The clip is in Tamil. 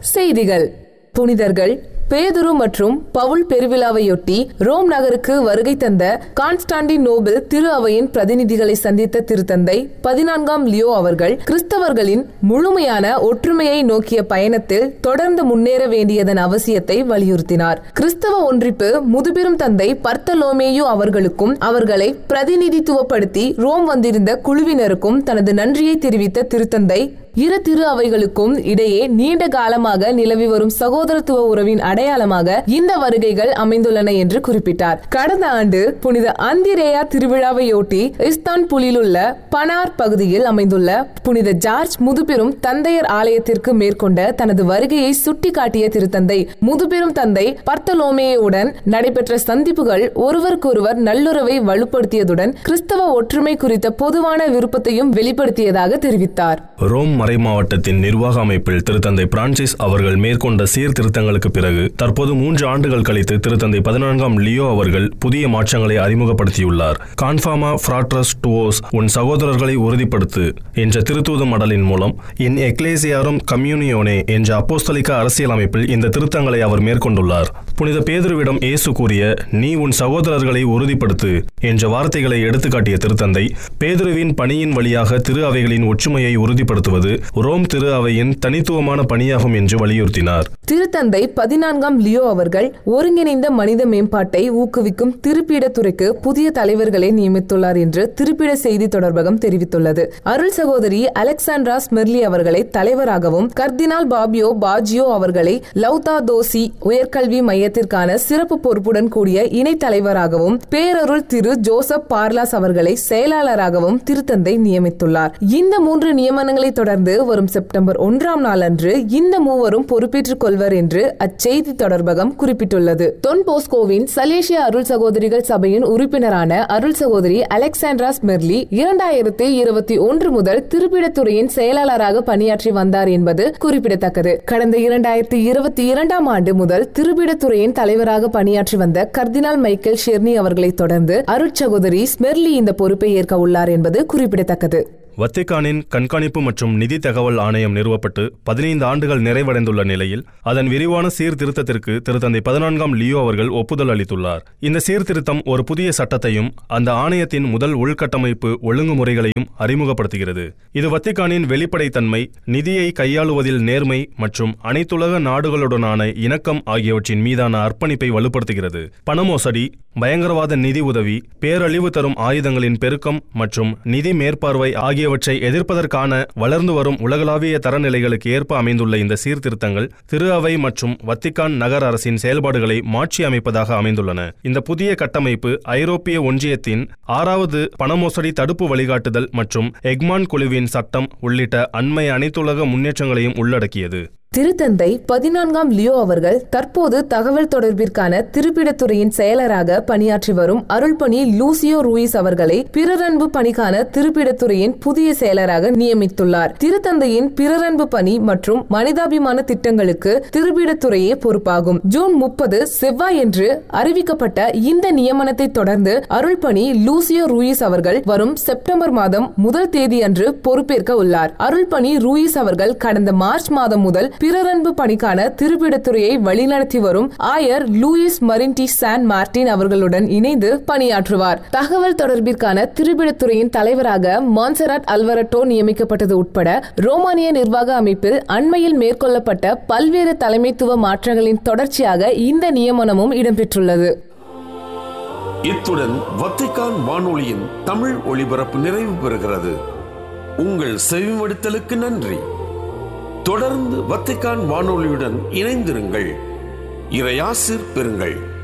செய்திகள் புனிதர்கள் பேதுரு மற்றும் பவுல் பெருவிழாவையொட்டி ரோம் நகருக்கு வருகை தந்த கான்ஸ்டாண்டின் நோபல் திரு அவையின் பிரதிநிதிகளை சந்தித்த திருத்தந்தை பதினான்காம் லியோ அவர்கள் கிறிஸ்தவர்களின் முழுமையான ஒற்றுமையை நோக்கிய பயணத்தில் தொடர்ந்து முன்னேற வேண்டியதன் அவசியத்தை வலியுறுத்தினார் கிறிஸ்தவ ஒன்றிப்பு முதுபெரும் தந்தை பர்த்தலோமேயு அவர்களுக்கும் அவர்களை பிரதிநிதித்துவப்படுத்தி ரோம் வந்திருந்த குழுவினருக்கும் தனது நன்றியை தெரிவித்த திருத்தந்தை இரு திரு அவைகளுக்கும் இடையே நீண்ட காலமாக நிலவி வரும் சகோதரத்துவ உறவின் அடையாளமாக இந்த வருகைகள் அமைந்துள்ளன என்று குறிப்பிட்டார் கடந்த ஆண்டு புனித அந்திரேயா திருவிழாவையொட்டி இஸ்தான்புலில் உள்ள பனார் பகுதியில் அமைந்துள்ள புனித ஜார்ஜ் முதுபெரும் தந்தையர் ஆலயத்திற்கு மேற்கொண்ட தனது வருகையை சுட்டிக்காட்டிய திருத்தந்தை முதுபெரும் தந்தை பர்த்தலோமேயுடன் நடைபெற்ற சந்திப்புகள் ஒருவருக்கொருவர் நல்லுறவை வலுப்படுத்தியதுடன் கிறிஸ்தவ ஒற்றுமை குறித்த பொதுவான விருப்பத்தையும் வெளிப்படுத்தியதாக தெரிவித்தார் ரோம் மறைமாவட்டத்தின் நிர்வாக அமைப்பில் திருத்தந்தை பிரான்சிஸ் அவர்கள் மேற்கொண்ட சீர்திருத்தங்களுக்கு பிறகு தற்போது மூன்று ஆண்டுகள் கழித்து திருத்தந்தை பதினான்காம் லியோ அவர்கள் புதிய மாற்றங்களை அறிமுகப்படுத்தியுள்ளார் கான்ஃபாமா ஃப்ராட்ரஸ் டுவோஸ் உன் சகோதரர்களை உறுதிப்படுத்து என்ற திருத்தூத மடலின் மூலம் இன் எக்லேசியாரும் கம்யூனியோனே என்ற அப்போஸ்தலிக்க அரசியல் அமைப்பில் இந்த திருத்தங்களை அவர் மேற்கொண்டுள்ளார் புனித பேதுருவிடம் இயேசு கூறிய நீ உன் சகோதரர்களை உறுதிப்படுத்து என்ற வார்த்தைகளை எடுத்துக்காட்டிய திருத்தந்தை பேதுருவின் பணியின் வழியாக திரு அவைகளின் ஒற்றுமையை உறுதிப்படுத்துவது ரோம் திரு அவையின் தனித்துவமான பணியாகும் என்று வலியுறுத்தினார் திருத்தந்தை பதினான்காம் லியோ அவர்கள் ஒருங்கிணைந்த மனித மேம்பாட்டை ஊக்குவிக்கும் திருப்பீடத்துறைக்கு புதிய தலைவர்களை நியமித்துள்ளார் என்று திருப்பிட செய்தி தொடர்பகம் தெரிவித்துள்ளது அருள் சகோதரி அலெக்சாண்ட்ரா ஸ்மெர்லி அவர்களை தலைவராகவும் கர்தினால் பாபியோ பாஜியோ அவர்களை லவ்தா தோசி உயர்கல்வி மையத்திற்கான சிறப்பு பொறுப்புடன் கூடிய இணைத் தலைவராகவும் பேரருள் திரு ஜோசப் பார்லாஸ் அவர்களை செயலாளராகவும் திருத்தந்தை நியமித்துள்ளார் இந்த மூன்று நியமனங்களை தொடர்ந்து வரும் செப்டம்பர் ஒன்றாம் நாள் அன்று இந்த மூவரும் பொறுப்பேற்றுக் கொள்வர் என்று அச்செய்தி தொடர்பகம் குறிப்பிட்டுள்ளது தொன் போஸ்கோவின் சலேசிய அருள் சகோதரிகள் சபையின் உறுப்பினரான அருள் சகோதரி அலெக்சாண்ட்ராஸ் மெர்லி இரண்டாயிரத்தி இருபத்தி ஒன்று முதல் திருப்பிடத்துறையின் செயலாளராக பணியாற்றி வந்தார் என்பது குறிப்பிடத்தக்கது கடந்த இரண்டாயிரத்தி இருபத்தி இரண்டாம் ஆண்டு முதல் திருப்பிடத்துறையின் தலைவராக பணியாற்றி வந்த கர்தினால் மைக்கேல் ஷெர்னி அவர்களை தொடர்ந்து அருட்சகோதரி ஸ்மெர்லி இந்த பொறுப்பை ஏற்க உள்ளார் என்பது குறிப்பிடத்தக்கது வத்திக்கானின் கண்காணிப்பு மற்றும் நிதி தகவல் ஆணையம் நிறுவப்பட்டு பதினைந்து ஆண்டுகள் நிறைவடைந்துள்ள நிலையில் அதன் விரிவான சீர்திருத்தத்திற்கு திருத்தந்தை பதினான்காம் லியோ அவர்கள் ஒப்புதல் அளித்துள்ளார் இந்த சீர்திருத்தம் ஒரு புதிய சட்டத்தையும் அந்த ஆணையத்தின் முதல் உள்கட்டமைப்பு ஒழுங்குமுறைகளையும் அறிமுகப்படுத்துகிறது இது வத்திக்கானின் வெளிப்படைத்தன்மை நிதியை கையாளுவதில் நேர்மை மற்றும் அனைத்துலக நாடுகளுடனான இணக்கம் ஆகியவற்றின் மீதான அர்ப்பணிப்பை வலுப்படுத்துகிறது பணமோசடி பயங்கரவாத நிதி உதவி பேரழிவு தரும் ஆயுதங்களின் பெருக்கம் மற்றும் நிதி மேற்பார்வை ஆகியவற்றை எதிர்ப்பதற்கான வளர்ந்து வரும் உலகளாவிய தரநிலைகளுக்கு ஏற்ப அமைந்துள்ள இந்த சீர்திருத்தங்கள் திரு அவை மற்றும் வத்திக்கான் நகர் அரசின் செயல்பாடுகளை மாற்றி அமைப்பதாக அமைந்துள்ளன இந்த புதிய கட்டமைப்பு ஐரோப்பிய ஒன்றியத்தின் ஆறாவது பணமோசடி தடுப்பு வழிகாட்டுதல் மற்றும் எக்மான் குழுவின் சட்டம் உள்ளிட்ட அண்மை அனைத்துலக முன்னேற்றங்களையும் உள்ளடக்கியது திருத்தந்தை பதினான்காம் லியோ அவர்கள் தற்போது தகவல் தொடர்பிற்கான திருப்பிடத்துறையின் செயலராக பணியாற்றி வரும் அருள்பணி லூசியோ ரூயிஸ் அவர்களை பிறரன்பு பணிக்கான திருப்பிடத்துறையின் புதிய செயலராக நியமித்துள்ளார் திருத்தந்தையின் பிறரன்பு பணி மற்றும் மனிதாபிமான திட்டங்களுக்கு திருப்பிடத்துறையே பொறுப்பாகும் ஜூன் முப்பது செவ்வாயன்று அறிவிக்கப்பட்ட இந்த நியமனத்தை தொடர்ந்து அருள்பணி லூசியோ ரூயிஸ் அவர்கள் வரும் செப்டம்பர் மாதம் முதல் தேதி அன்று பொறுப்பேற்க உள்ளார் அருள்பணி ரூயிஸ் அவர்கள் கடந்த மார்ச் மாதம் முதல் பிறரன்பு பணிக்கான திருப்பிடத்துறையை வழிநடத்தி வரும் ஆயர் லூயிஸ் மரின்டி சான் மார்டின் அவர்களுடன் இணைந்து பணியாற்றுவார் தகவல் தொடர்பிற்கான திருப்பிடத்துறையின் தலைவராக மான்சராட் அல்வரட்டோ நியமிக்கப்பட்டது உட்பட ரோமானிய நிர்வாக அமைப்பில் அண்மையில் மேற்கொள்ளப்பட்ட பல்வேறு தலைமைத்துவ மாற்றங்களின் தொடர்ச்சியாக இந்த நியமனமும் இடம்பெற்றுள்ளது இத்துடன் வத்திக்கான் வானொலியின் தமிழ் ஒளிபரப்பு நிறைவு பெறுகிறது உங்கள் செவிமடுத்தலுக்கு நன்றி தொடர்ந்து வத்திக்கான் வானொலியுடன் இணைந்திருங்கள் இறையாசிர் பெறுங்கள்